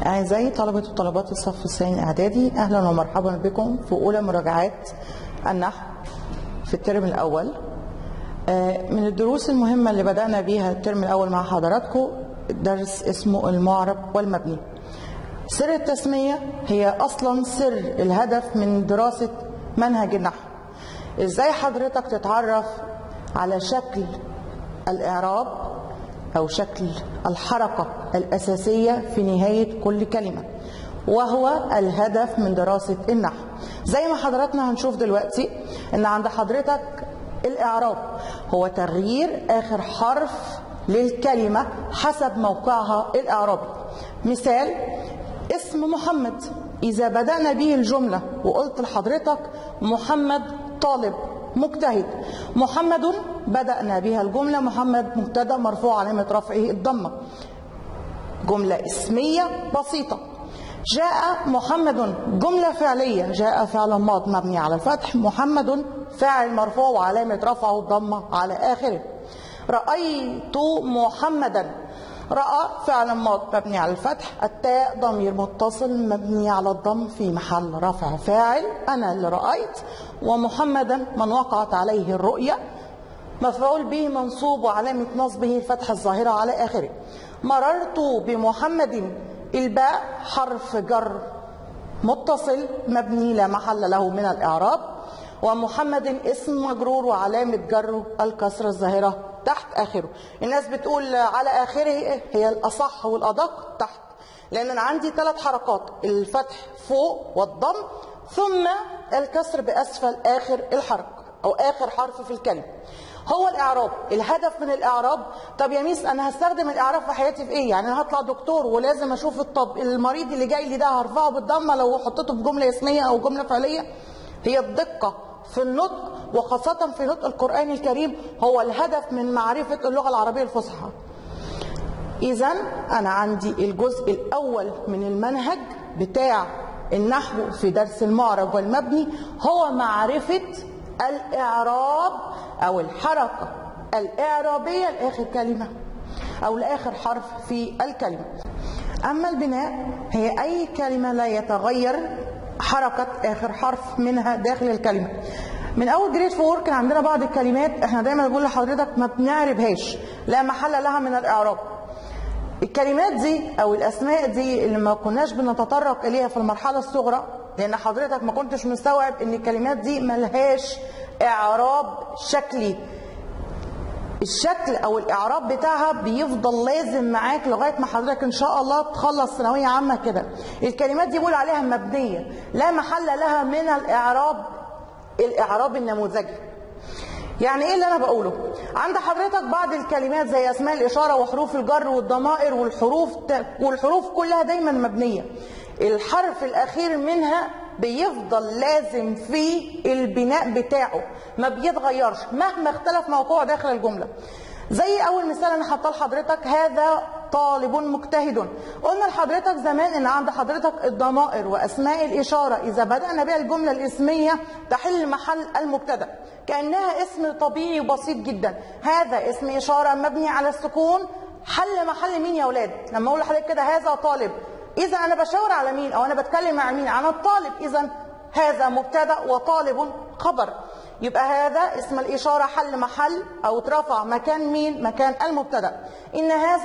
أعزائي طلبة وطلبات الصف الثاني الإعدادي أهلا ومرحبا بكم في أولى مراجعات النحو في الترم الأول آه، من الدروس المهمة اللي بدأنا بيها الترم الأول مع حضراتكم درس اسمه المعرب والمبني سر التسمية هي أصلا سر الهدف من دراسة منهج النحو إزاي حضرتك تتعرف على شكل الإعراب أو شكل الحركة الأساسية في نهاية كل كلمة وهو الهدف من دراسة النحو زي ما حضراتنا هنشوف دلوقتي ان عند حضرتك الإعراب هو تغيير آخر حرف للكلمة حسب موقعها الإعرابي مثال اسم محمد إذا بدأنا به الجملة وقلت لحضرتك محمد طالب مجتهد محمد بدأنا بها الجملة محمد مبتدا مرفوع علامة رفعه الضمة جملة اسمية بسيطة جاء محمد جملة فعلية جاء فعل ماض مبني على الفتح محمد فاعل مرفوع وعلامة رفعه الضمة على آخره رأيت محمدا رأى فعل ماض مبني على الفتح التاء ضمير متصل مبني على الضم في محل رفع فاعل أنا اللي رأيت ومحمدا من وقعت عليه الرؤية مفعول به منصوب وعلامة نصبه الفتحة الظاهرة على آخره مررت بمحمد الباء حرف جر متصل مبني لا محل له من الإعراب ومحمد اسم مجرور وعلامة جره الكسرة الظاهرة تحت آخره الناس بتقول على آخره هي الأصح والأدق تحت لأن أنا عندي ثلاث حركات الفتح فوق والضم ثم الكسر بأسفل آخر الحركة أو آخر حرف في الكلمة هو الإعراب الهدف من الإعراب طب يا ميس أنا هستخدم الإعراب في حياتي في إيه يعني أنا هطلع دكتور ولازم أشوف الطب المريض اللي جاي لي ده هرفعه بالضمة لو حطيته في جملة اسمية أو جملة فعلية هي الدقة في النطق وخاصة في نطق القرآن الكريم هو الهدف من معرفة اللغة العربية الفصحى إذا أنا عندي الجزء الأول من المنهج بتاع النحو في درس المعرب والمبني هو معرفة الإعراب أو الحركة الإعرابية لآخر كلمة أو لآخر حرف في الكلمة أما البناء هي أي كلمة لا يتغير حركة آخر حرف منها داخل الكلمة من أول جريد فور كان عندنا بعض الكلمات احنا دايما بنقول لحضرتك ما بنعربهاش لا محل لها من الإعراب الكلمات دي او الاسماء دي اللي ما كناش بنتطرق اليها في المرحله الصغرى لان حضرتك ما كنتش مستوعب ان الكلمات دي ملهاش اعراب شكلي الشكل او الاعراب بتاعها بيفضل لازم معاك لغايه ما حضرتك ان شاء الله تخلص ثانويه عامه كده الكلمات دي بيقول عليها مبنيه لا محل لها من الاعراب الاعراب النموذجي يعني ايه اللي انا بقوله عند حضرتك بعض الكلمات زي اسماء الاشاره وحروف الجر والضمائر والحروف والحروف كلها دايما مبنيه الحرف الاخير منها بيفضل لازم في البناء بتاعه ما بيتغيرش مهما اختلف موقعه داخل الجمله زي اول مثال انا حاطاه لحضرتك هذا طالب مجتهد قلنا لحضرتك زمان ان عند حضرتك الضمائر واسماء الاشاره اذا بدانا بها الجمله الاسميه تحل محل المبتدا كانها اسم طبيعي بسيط جدا هذا اسم اشاره مبني على السكون حل محل مين يا اولاد لما اقول لحضرتك كده هذا طالب اذا انا بشاور على مين او انا بتكلم مع مين عن الطالب اذا هذا مبتدا وطالب خبر يبقى هذا اسم الإشارة حل محل أو اترفع مكان مين مكان المبتدا إن هذا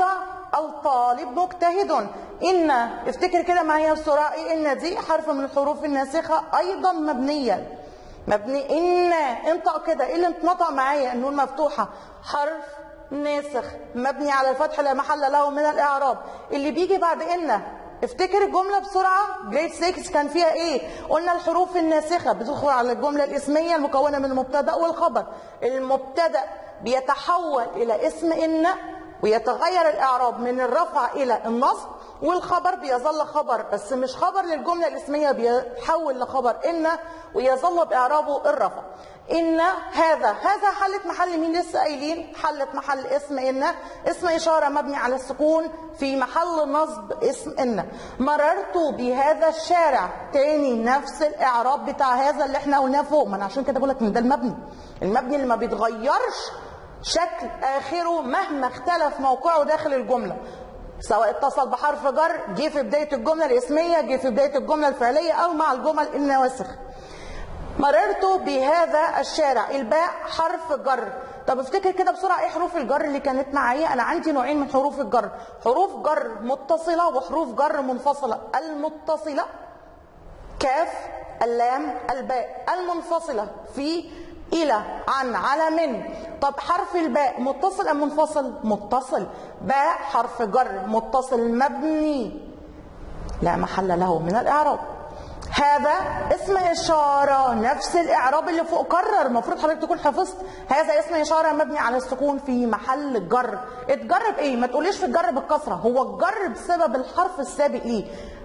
الطالب مجتهد إن افتكر كده معايا بسرعة إن دي حرف من الحروف الناسخة أيضا مبنية مبني إن انطق كده إيه اللي انطق معايا النون مفتوحة حرف ناسخ مبني على الفتح لا محل له من الإعراب اللي بيجي بعد إن افتكر الجملة بسرعة جريد 6 كان فيها ايه قلنا الحروف الناسخة بتدخل على الجملة الاسمية المكونة من المبتدأ والخبر المبتدأ بيتحول الى اسم ان ويتغير الاعراب من الرفع الى النصب والخبر بيظل خبر بس مش خبر للجملة الاسمية بيتحول لخبر ان ويظل باعرابه الرفع ان هذا هذا حلت محل مين لسه قايلين حلت محل اسم ان اسم اشاره مبني على السكون في محل نصب اسم ان مررت بهذا الشارع تاني نفس الاعراب بتاع هذا اللي احنا قلناه فوق ما انا عشان كده بقول لك ان ده المبني المبني اللي ما بيتغيرش شكل اخره مهما اختلف موقعه داخل الجمله سواء اتصل بحرف جر جه في بداية الجملة الاسمية جه في بداية الجملة الفعلية أو مع الجمل النواسخ مررت بهذا الشارع الباء حرف جر طب افتكر كده بسرعة ايه حروف الجر اللي كانت معايا انا عندي نوعين من حروف الجر حروف جر متصلة وحروف جر منفصلة المتصلة كاف اللام الباء المنفصلة في إلى عن على من طب حرف الباء متصل أم منفصل متصل باء حرف جر متصل مبني لا محل له من الإعراب هذا اسم إشارة نفس الإعراب اللي فوق كرر المفروض حضرتك تكون حفظت هذا اسم إشارة مبني على السكون في محل جر اتجر بإيه ما تقوليش في الجر بالكسرة هو الجر بسبب الحرف السابق ليه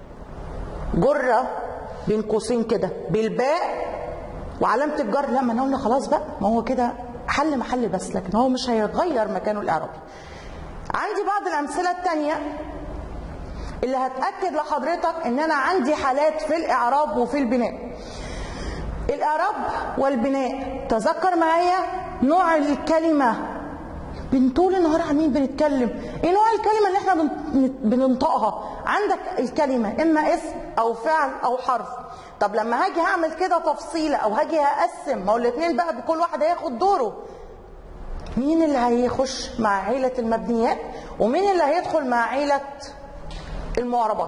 جرة بين قوسين كده بالباء وعلامة الجر لا ما قلنا خلاص بقى ما هو كده حل محل بس لكن هو مش هيغير مكانه الإعرابي عندي بعض الأمثلة التانية اللي هتأكد لحضرتك ان انا عندي حالات في الاعراب وفي البناء الاعراب والبناء تذكر معايا نوع الكلمة بن طول النهار عاملين بنتكلم ايه نوع الكلمة اللي احنا بننطقها عندك الكلمة اما اسم او فعل او حرف طب لما هاجي هعمل كده تفصيلة او هاجي هقسم ما هو الاثنين بقى بكل واحد هياخد دوره مين اللي هيخش مع عيلة المبنيات ومين اللي هيدخل مع عيلة المعربات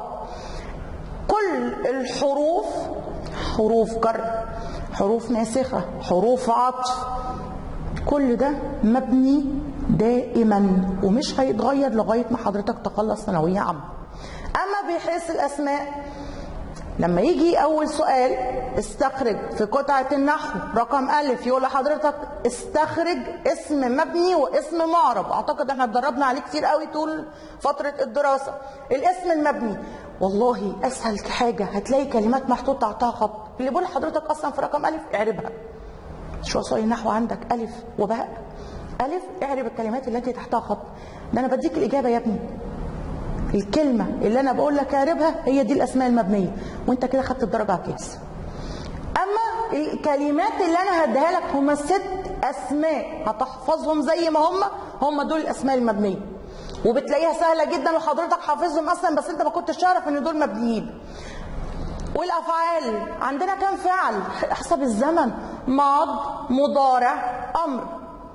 كل الحروف حروف جر حروف ناسخة حروف عطف كل ده مبني دائما ومش هيتغير لغاية ما حضرتك تخلص ثانوية عامة أما بحيث الأسماء لما يجي أول سؤال استخرج في قطعة النحو رقم ألف يقول لحضرتك استخرج اسم مبني واسم معرب أعتقد احنا اتدربنا عليه كتير قوي طول فترة الدراسة الاسم المبني والله أسهل حاجة هتلاقي كلمات محطوطة تحتها خط اللي بقول لحضرتك أصلا في رقم ألف اعربها شو وصايا النحو عندك ألف وباء ألف اعرب الكلمات التي تحتها خط ده أنا بديك الإجابة يا ابني الكلمة اللي أنا بقول لك اعربها هي دي الأسماء المبنية وأنت كده خدت الدرجة على الكيس أما الكلمات اللي أنا هديها لك هما ست أسماء هتحفظهم زي ما هما هما دول الأسماء المبنية وبتلاقيها سهلة جدا وحضرتك حافظهم أصلا بس أنت ما كنتش تعرف إن دول مبنيين والأفعال عندنا كم فعل حسب الزمن ماض مضارع أمر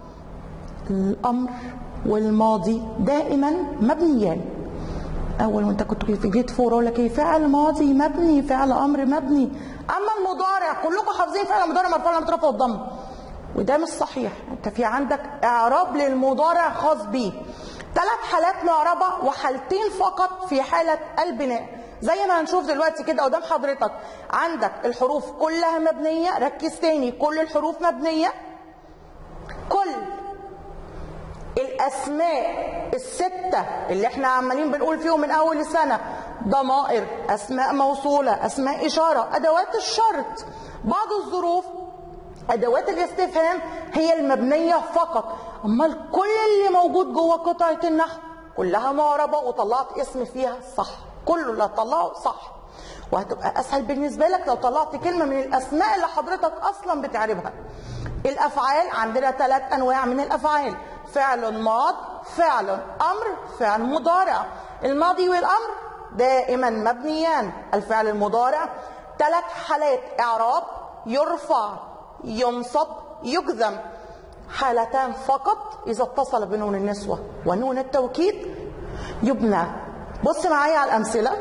الأمر والماضي دائما مبنيان اول وانت كنت في جيت فور اقول لك ايه فعل ماضي مبني فعل امر مبني اما المضارع كلكم حافظين فعل مضارع مرفوع على مترفع الضم وده مش صحيح انت في عندك اعراب للمضارع خاص بيه ثلاث حالات معربه وحالتين فقط في حاله البناء زي ما هنشوف دلوقتي كده قدام حضرتك عندك الحروف كلها مبنيه ركز تاني كل الحروف مبنيه كل الاسماء السته اللي احنا عمالين بنقول فيهم من اول السنه ضمائر اسماء موصوله اسماء اشاره ادوات الشرط بعض الظروف ادوات الاستفهام هي المبنيه فقط امال كل اللي موجود جوه قطعه النحو كلها معربه وطلعت اسم فيها صح كله اللي هتطلعه صح وهتبقى اسهل بالنسبه لك لو طلعت كلمه من الاسماء اللي حضرتك اصلا بتعرفها الافعال عندنا ثلاث انواع من الافعال فعل ماض فعل امر فعل مضارع الماضي والامر دائما مبنيان الفعل المضارع ثلاث حالات اعراب يرفع ينصب يجزم حالتان فقط اذا اتصل بنون النسوه ونون التوكيد يبنى بص معايا على الامثله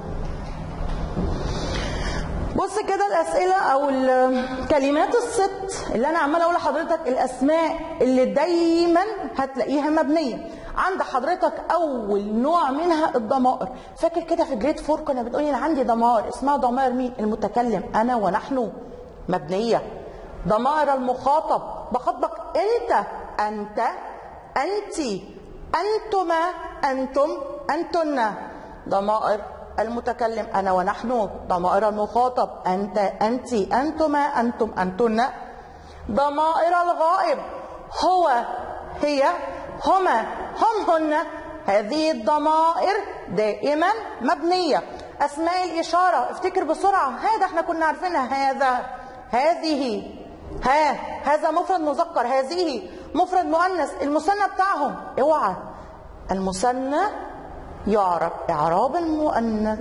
بص كده الاسئله او الكلمات الست اللي انا عماله اقول لحضرتك الاسماء اللي دايما هتلاقيها مبنيه عند حضرتك اول نوع منها الضمائر فاكر كده في جريد فور كنا بنقول انا عندي ضمائر اسمها ضمائر مين المتكلم انا ونحن مبنيه ضمائر المخاطب بخاطبك انت انت انت انتما انتم انتن ضمائر المتكلم أنا ونحن ضمائر المخاطب أنت أنت أنتما أنتم أنتن ضمائر الغائب هو هي هما هم هن هذه الضمائر دائما مبنية أسماء الإشارة افتكر بسرعة هذا احنا كنا عارفينها هذا هذه ها هذا مفرد مذكر هذه مفرد مؤنث المثنى بتاعهم اوعى المثنى يعرب إعراب المؤنث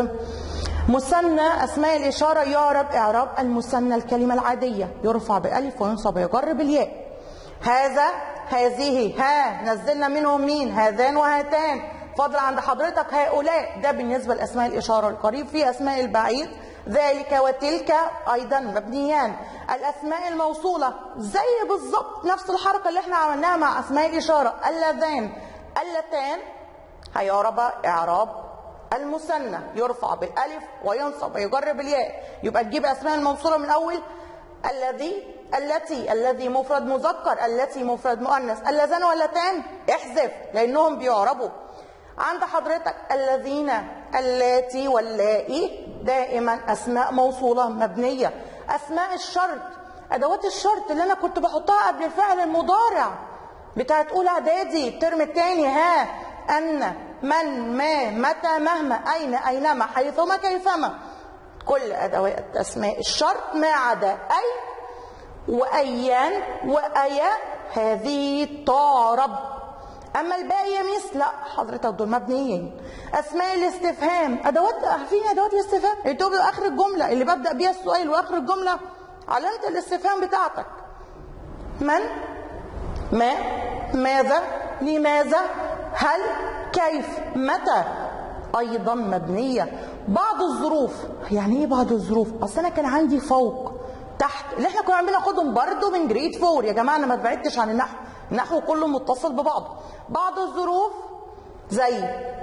مثنى أسماء الإشارة يعرب إعراب المثنى الكلمة العادية يرفع بألف وينصب ويجر بالياء هذا هذه ها نزلنا منهم مين هذان وهاتان فضل عند حضرتك هؤلاء ده بالنسبة لأسماء الإشارة القريب في أسماء البعيد ذلك وتلك أيضا مبنيان الأسماء الموصولة زي بالظبط نفس الحركة اللي احنا عملناها مع أسماء الإشارة اللذان اللتان هيعرب إعراب المثنى يرفع بالألف وينصب ويجر بالياء يبقى تجيب أسماء الموصولة من أول الذي التي الذي مفرد مذكر التي مفرد مؤنث اللذان واللتان احذف لأنهم بيعربوا عند حضرتك الذين اللاتي واللائي دائما اسماء موصوله مبنيه اسماء الشرط ادوات الشرط اللي انا كنت بحطها قبل الفعل المضارع بتاعت اولى اعدادي الترم الثاني ها ان من ما متى مهما اين اينما حيثما كيفما كل ادوات اسماء الشرط ما عدا اي وايان وايا هذه تعرب اما الباقي يا ميس لا حضرتك دول مبنيين اسماء الاستفهام ادوات عارفين ادوات الاستفهام اللي بتبقى اخر الجمله اللي ببدا بيها السؤال واخر الجمله علامه الاستفهام بتاعتك من ما ماذا لماذا هل كيف متى ايضا مبنيه بعض الظروف يعني ايه بعض الظروف اصل انا كان عندي فوق تحت اللي احنا كنا عاملين ناخدهم برضو من جريد فور يا جماعه انا ما بعدتش عن النحو النحو كله متصل ببعضه بعض الظروف زي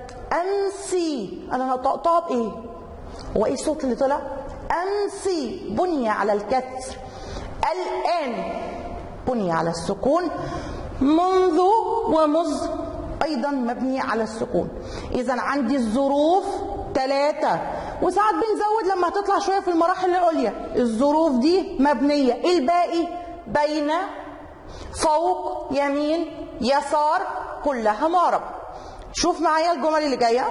امسي انا نطقتها بايه هو ايه الصوت اللي طلع امسي بني على الكسر الان بني على السكون منذ ومذ ايضا مبني على السكون اذا عندي الظروف ثلاثة وساعات بنزود لما هتطلع شوية في المراحل العليا الظروف دي مبنية الباقي بين فوق يمين يسار كلها معرب شوف معايا الجمل اللي جايه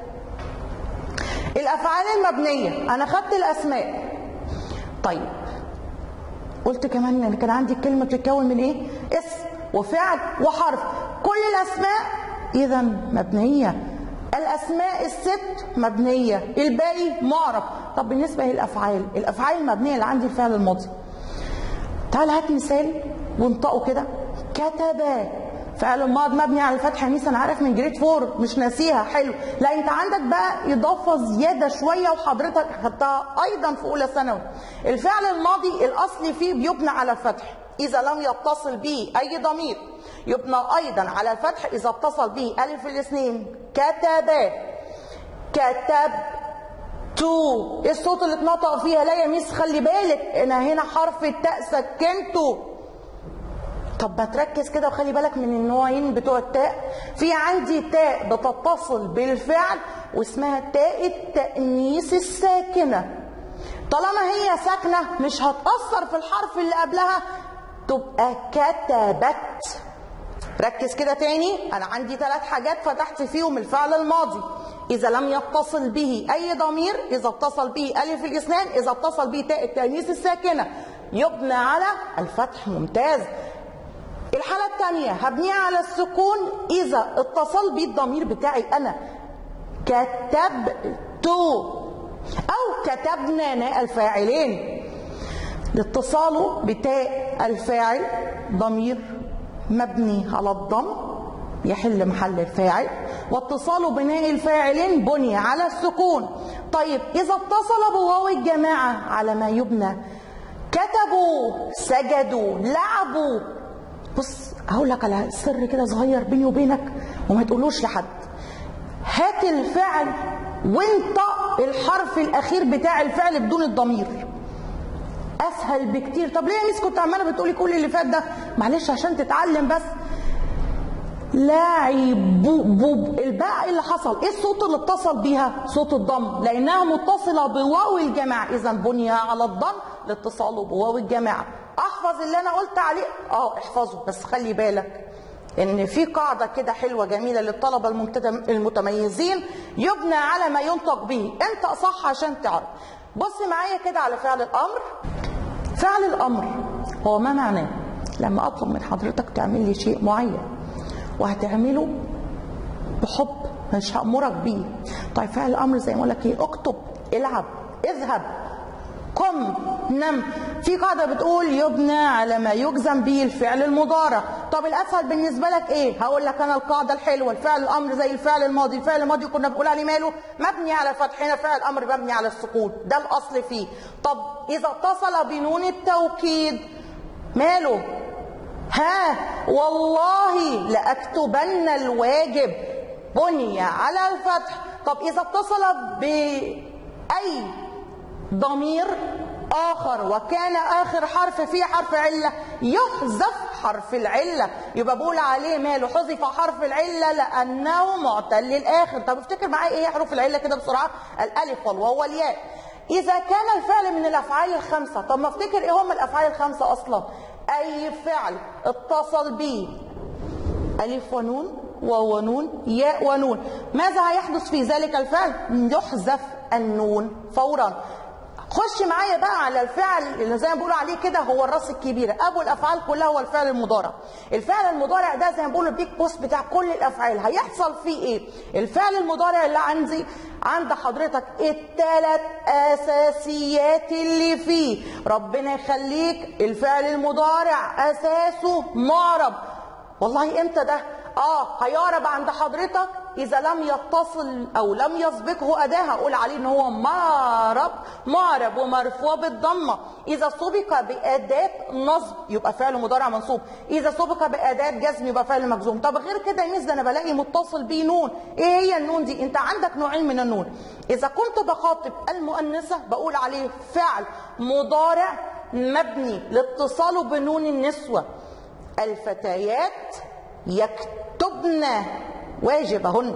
الافعال المبنيه انا خدت الاسماء طيب قلت كمان ان كان عندي كلمه بتتكون من ايه اسم وفعل وحرف كل الاسماء اذا مبنيه الاسماء الست مبنيه الباقي معرب طب بالنسبه للافعال الافعال المبنيه اللي عندي الفعل الماضي تعال هات مثال وانطقوا كده كتب فعل الماضي مبني على الفتح ميس انا عارف من جريد فور مش ناسيها حلو لا انت عندك بقى اضافه زياده شويه وحضرتك خدتها ايضا في اولى ثانوي الفعل الماضي الاصلي فيه بيبنى على الفتح اذا لم يتصل به اي ضمير يبنى ايضا على الفتح اذا اتصل به الف الاثنين كتب كتب تو ايه الصوت اللي اتنطق فيها لا يا ميس خلي بالك انا هنا حرف التاء سكنته طب ما تركز كده وخلي بالك من النوعين بتوع التاء في عندي تاء بتتصل بالفعل واسمها تاء التأنيث الساكنة طالما هي ساكنة مش هتأثر في الحرف اللي قبلها تبقى كتبت ركز كده تاني انا عندي ثلاث حاجات فتحت فيهم الفعل الماضي اذا لم يتصل به اي ضمير اذا اتصل به الف الاثنان اذا اتصل به تاء التانيث الساكنه يبنى على الفتح ممتاز الحالة الثانية هبنيها على السكون إذا اتصل بي الضمير بتاعي أنا كتبت أو كتبنا ناء الفاعلين الاتصال بتاء الفاعل ضمير مبني على الضم يحل محل الفاعل واتصال بناء الفاعلين بني على السكون طيب إذا اتصل بواو الجماعة على ما يبنى كتبوا سجدوا لعبوا بص هقول لك على سر كده صغير بيني وبينك وما تقولوش لحد هات الفعل وانطق الحرف الاخير بتاع الفعل بدون الضمير اسهل بكتير طب ليه يا ميس كنت عماله بتقولي كل اللي فات ده معلش عشان تتعلم بس لاعب الباء اللي حصل ايه الصوت اللي اتصل بيها صوت الضم لانها متصله بواو الجماعه اذا بنيها على الضم لاتصاله بواو الجماعه احفظ اللي انا قلت عليه اه احفظه بس خلي بالك ان في قاعده كده حلوه جميله للطلبه المتميزين يبنى على ما ينطق به انت صح عشان تعرف بص معايا كده على فعل الامر فعل الامر هو ما معناه لما اطلب من حضرتك تعمل لي شيء معين وهتعمله بحب مش هامرك بيه طيب فعل الامر زي ما اقول لك ايه اكتب العب اذهب قم نم في قاعدة بتقول يبنى على ما يجزم به الفعل المضارع طب الأسهل بالنسبة لك إيه هقول لك أنا القاعدة الحلوة الفعل الأمر زي الفعل الماضي الفعل الماضي كنا بنقول عليه ماله مبني على الفتح هنا فعل الأمر مبني على السكون ده الأصل فيه طب إذا اتصل بنون التوكيد ماله ها والله لأكتبن الواجب بني على الفتح طب إذا اتصل بأي ضمير آخر وكان آخر حرف فيه حرف علة يحذف حرف العلة يبقى بقول عليه ماله حذف حرف العلة لأنه معتل الآخر طب افتكر معايا إيه حروف العلة كده بسرعة الألف والواو والياء إذا كان الفعل من الأفعال الخمسة طب ما افتكر إيه هم الأفعال الخمسة أصلا أي فعل اتصل به ألف ونون واو ونون ياء ونون ماذا هيحدث في ذلك الفعل يحذف النون فورا خش معايا بقى على الفعل اللي زي ما بيقولوا عليه كده هو الراس الكبيره ابو الافعال كلها هو الفعل المضارع الفعل المضارع ده زي ما بيقولوا البيك بوست بتاع كل الافعال هيحصل فيه ايه الفعل المضارع اللي عندي عند حضرتك الثلاث اساسيات اللي فيه ربنا يخليك الفعل المضارع اساسه معرب والله امتى ده اه هيعرب عند حضرتك اذا لم يتصل او لم يسبقه اداه هقول عليه ان هو معرب معرب ومرفوع بالضمه اذا سبق باداه نصب يبقى فعل مضارع منصوب اذا سبق باداه جزم يبقى فعل مجزوم طب غير كده يا ميس ده انا بلاقي متصل بيه نون ايه هي النون دي انت عندك نوعين من النون اذا كنت بخاطب المؤنثه بقول عليه فعل مضارع مبني لاتصاله بنون النسوه الفتيات يكتبن واجبهن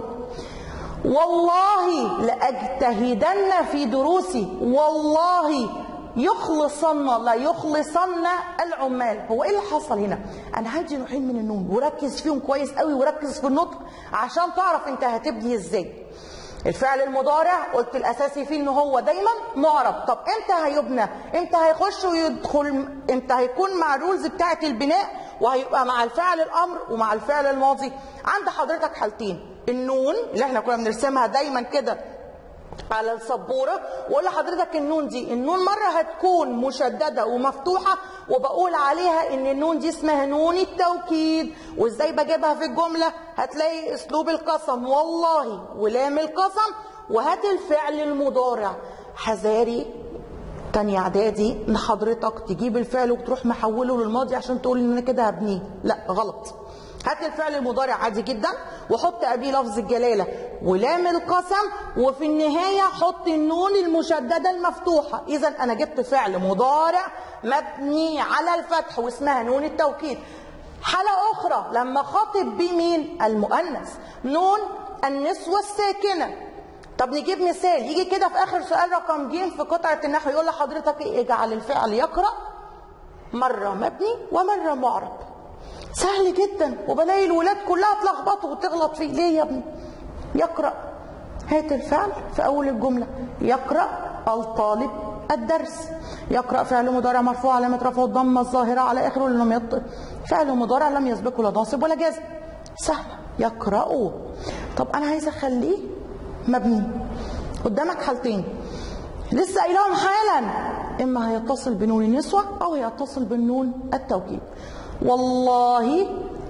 والله لأجتهدن في دروسي والله يخلصن لا يخلصن العمال هو ايه اللي حصل هنا انا عندي نوعين من النون وركز فيهم كويس قوي وركز في النطق عشان تعرف انت هتبني ازاي الفعل المضارع قلت الاساسي فيه ان هو دايما معرب طب امتى هيبنى امتى هيخش ويدخل امتى هيكون مع الرولز بتاعه البناء وهيبقى مع الفعل الامر ومع الفعل الماضي عند حضرتك حالتين النون اللي احنا كنا بنرسمها دايما كده على السبوره واقول لحضرتك النون دي النون مره هتكون مشدده ومفتوحه وبقول عليها ان النون دي اسمها نون التوكيد وازاي بجيبها في الجمله هتلاقي اسلوب القسم والله ولام القسم وهات الفعل المضارع حذاري تاني اعدادي ان حضرتك تجيب الفعل وتروح محوله للماضي عشان تقول ان انا كده هبنيه لا غلط هات الفعل المضارع عادي جدا وحط قبليه لفظ الجلاله ولام القسم وفي النهايه حط النون المشدده المفتوحه اذا انا جبت فعل مضارع مبني على الفتح واسمها نون التوكيد حالة أخرى لما خاطب بيه مين؟ المؤنث نون النسوة الساكنة طب نجيب مثال يجي كده في آخر سؤال رقم ج في قطعة النحو يقول لحضرتك إيه؟ اجعل الفعل يقرأ مرة مبني ومرة معرب سهل جدا وبلاقي الولاد كلها تلخبطوا وتغلط فيه ليه يا ابني يقرأ هات الفعل في أول الجملة يقرأ الطالب الدرس يقرأ فعل مضارع مرفوع علامة رفعه الضمة الظاهرة على آخره لأنه يط... فعل مضارع لم يسبقه لا ناصب ولا جازم سهل يقرأه طب أنا عايزة أخليه مبني قدامك حالتين لسه قايلهم حالا إما هيتصل بنون النسوة أو هيتصل بالنون التوكيد والله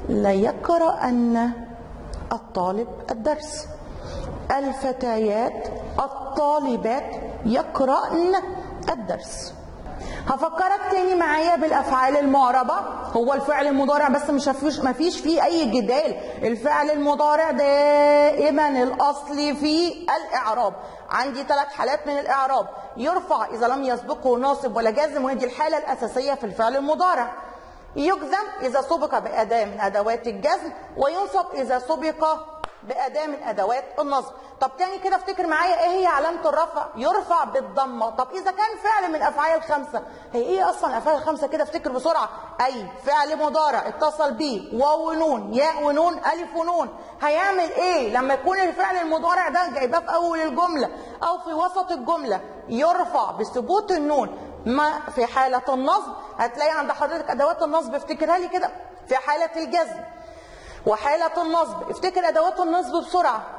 ليقرأن الطالب الدرس الفتيات الطالبات يقرأن الدرس هفكرك تاني معايا بالافعال المعربه هو الفعل المضارع بس مش مفيش مفيش فيه اي جدال الفعل المضارع دائما الاصل فيه الاعراب عندي ثلاث حالات من الاعراب يرفع اذا لم يسبقه ناصب ولا جازم وهي دي الحاله الاساسيه في الفعل المضارع يجزم اذا سبق باداه من ادوات الجزم وينصب اذا سبق بأداة من أدوات النصب طب تاني كده افتكر معايا ايه هي علامة الرفع يرفع بالضمة طب إذا كان فعل من الأفعال الخمسة هي ايه أصلا الأفعال الخمسة كده افتكر بسرعة أي فعل مضارع اتصل بيه واو ونون ياء ونون ألف ونون هيعمل ايه لما يكون الفعل المضارع ده جايباه في أول الجملة أو في وسط الجملة يرفع بثبوت النون ما في حالة النصب هتلاقي عند حضرتك أدوات النصب افتكرها لي كده في حالة الجزم وحالة النصب افتكر أدوات النصب بسرعة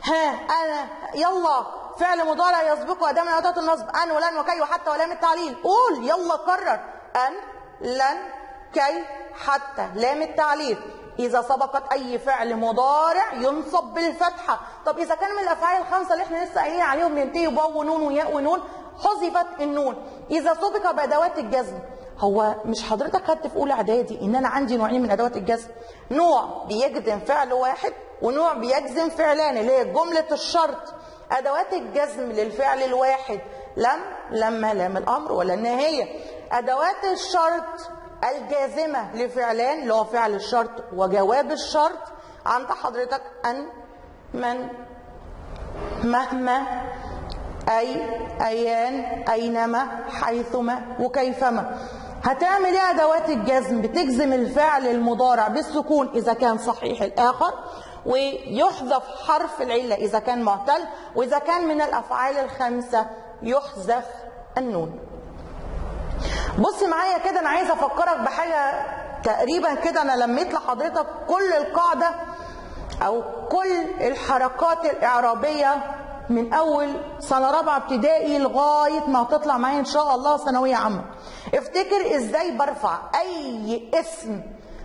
ها انا يلا فعل مضارع يسبقه اداه من اداه النصب ان ولن وكي وحتى ولام التعليل قول يلا كرر ان لن كي حتى لام التعليل إذا سبقت أي فعل مضارع ينصب بالفتحة، طب إذا كان من الأفعال الخمسة اللي إحنا لسه قايلين عليهم بينتهي بواو ونون وياء ونون حذفت النون، إذا سبق بأدوات الجزم، هو مش حضرتك خدت في أولى إعدادي إن أنا عندي نوعين من أدوات الجزم، نوع بيجزم فعل واحد ونوع بيجزم فعلان اللي هي جملة الشرط. أدوات الجزم للفعل الواحد لم لما لام الأمر ولا النهاية. أدوات الشرط الجازمة لفعلان اللي هو فعل الشرط وجواب الشرط عند حضرتك أن من مهما أي أيان أينما حيثما وكيفما هتعمل ايه ادوات الجزم بتجزم الفعل المضارع بالسكون اذا كان صحيح الاخر ويحذف حرف العله اذا كان معتل واذا كان من الافعال الخمسه يحذف النون بص معايا كده انا عايزه افكرك بحاجه تقريبا كده انا لميت لحضرتك كل القاعده او كل الحركات الاعرابيه من اول سنه رابعه ابتدائي لغايه ما هتطلع معايا ان شاء الله ثانويه عامه افتكر ازاي برفع اي اسم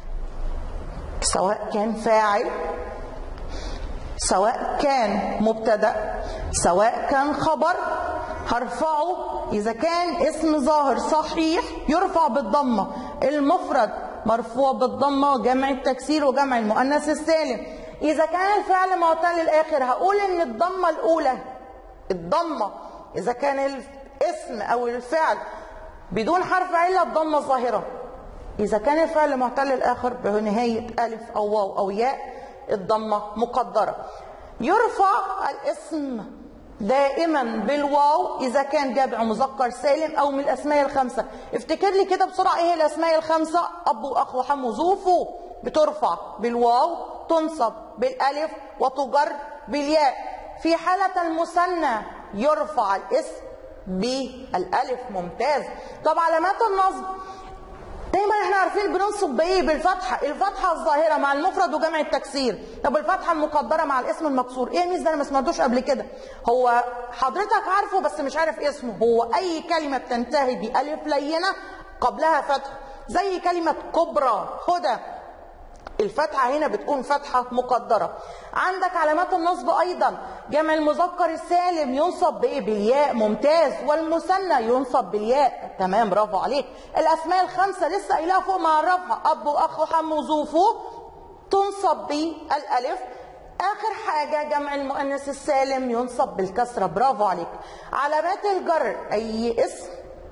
سواء كان فاعل سواء كان مبتدا سواء كان خبر هرفعه اذا كان اسم ظاهر صحيح يرفع بالضمه المفرد مرفوع بالضمه جمع التكسير وجمع المؤنث السالم اذا كان الفعل معتل الاخر هقول ان الضمه الاولى الضمه اذا كان الاسم او الفعل بدون حرف عله الضمه ظاهره اذا كان الفعل معتل الاخر بنهايه الف او واو او ياء الضمه مقدره يرفع الاسم دائما بالواو اذا كان جمع مذكر سالم او من الاسماء الخمسه افتكر لي كده بسرعه ايه الاسماء الخمسه اب واخ وحم وزوفو بترفع بالواو تنصب بالالف وتجر بالياء في حاله المثنى يرفع الاسم بالالف ممتاز طب علامات النصب دايما احنا عارفين بننصب بايه بالفتحه الفتحه الظاهره مع المفرد وجمع التكسير طب الفتحه المقدره مع الاسم المكسور ايه ميز ده انا ما سمعتوش قبل كده هو حضرتك عارفه بس مش عارف اسمه هو اي كلمه بتنتهي بالف لينه قبلها فتح زي كلمه كبرى هدى الفتحة هنا بتكون فتحة مقدرة عندك علامات النصب أيضا جمع المذكر السالم ينصب بإيه بالياء ممتاز والمثنى ينصب بالياء تمام برافو عليك الأسماء الخمسة لسه قايلها فوق ما عرفها أب وأخ وحم وزوفو تنصب بالألف آخر حاجة جمع المؤنث السالم ينصب بالكسرة برافو عليك علامات الجر أي اسم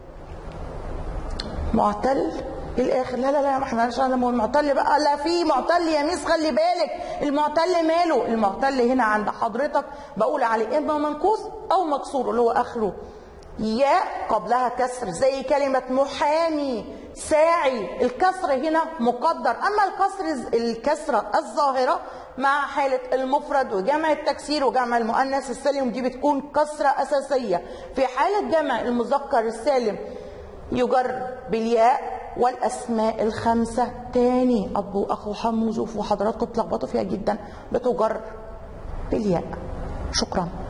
معتل الاخر لا لا لا ما احنا مش انا المعتل بقى لا في معتل يا ميس خلي بالك المعتل ماله المعتل هنا عند حضرتك بقول عليه اما منقوص او مكسور اللي هو اخره ياء قبلها كسر زي كلمة محامي ساعي الكسر هنا مقدر أما الكسر الكسرة الظاهرة مع حالة المفرد وجمع التكسير وجمع المؤنث السالم دي بتكون كسرة أساسية في حالة جمع المذكر السالم يجر بالياء والاسماء الخمسه تاني اب واخ وحم وزوف وحضراتكم بتلخبطوا فيها جدا بتجر بالياء شكرا